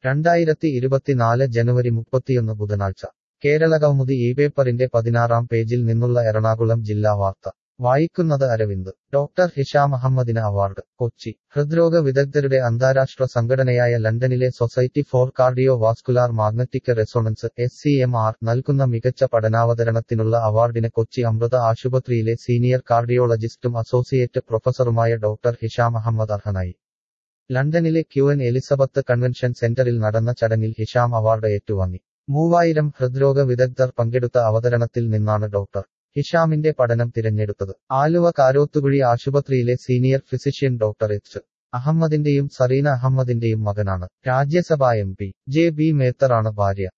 രണ്ടായിരത്തി ഇരുപത്തിനാല് ജനുവരി മുപ്പത്തിയൊന്ന് ബുധനാഴ്ച കേരളകൗമുദി ഈ പേപ്പറിന്റെ പതിനാറാം പേജിൽ നിന്നുള്ള എറണാകുളം ജില്ലാ വാർത്ത വായിക്കുന്നത് അരവിന്ദ് ഡോക്ടർ ഹിഷാം അഹമ്മദിന് അവാർഡ് കൊച്ചി ഹൃദ്രോഗ വിദഗ്ധരുടെ അന്താരാഷ്ട്ര സംഘടനയായ ലണ്ടനിലെ society for cardiovascular magnetic resonance S C M R നൽകുന്ന മികച്ച പഠനാവതരണത്തിനുള്ള അവാർഡിന് കൊച്ചി അമൃത ആശുപത്രിയിലെ സീനിയർ കാർഡിയോളജിസ്റ്റും അസോസിയേറ്റ് പ്രൊഫസറുമായ ഡോക്ടർ ഹിഷാം അഹമ്മദ് അർഹനായി ലണ്ടനിലെ ക്യൂൻ എലിസബത്ത് കൺവെൻഷൻ സെന്ററിൽ നടന്ന ചടങ്ങിൽ ഹിഷാം അവാർഡ് ഏറ്റുവാങ്ങി മൂവായിരം ഹൃദ്രോഗ വിദഗ്ധർ പങ്കെടുത്ത അവതരണത്തിൽ നിന്നാണ് ഡോക്ടർ ഹിഷാമിന്റെ പഠനം തിരഞ്ഞെടുത്തത് ആലുവ കാരോത്തുകുഴി ആശുപത്രിയിലെ സീനിയർ ഫിസിഷ്യൻ ഡോക്ടർ എച്ച് അഹമ്മദിന്റെയും സറീന അഹമ്മദിന്റെയും മകനാണ് Rajya Sabha M P J B മേത്തറാണ് ഭാര്യ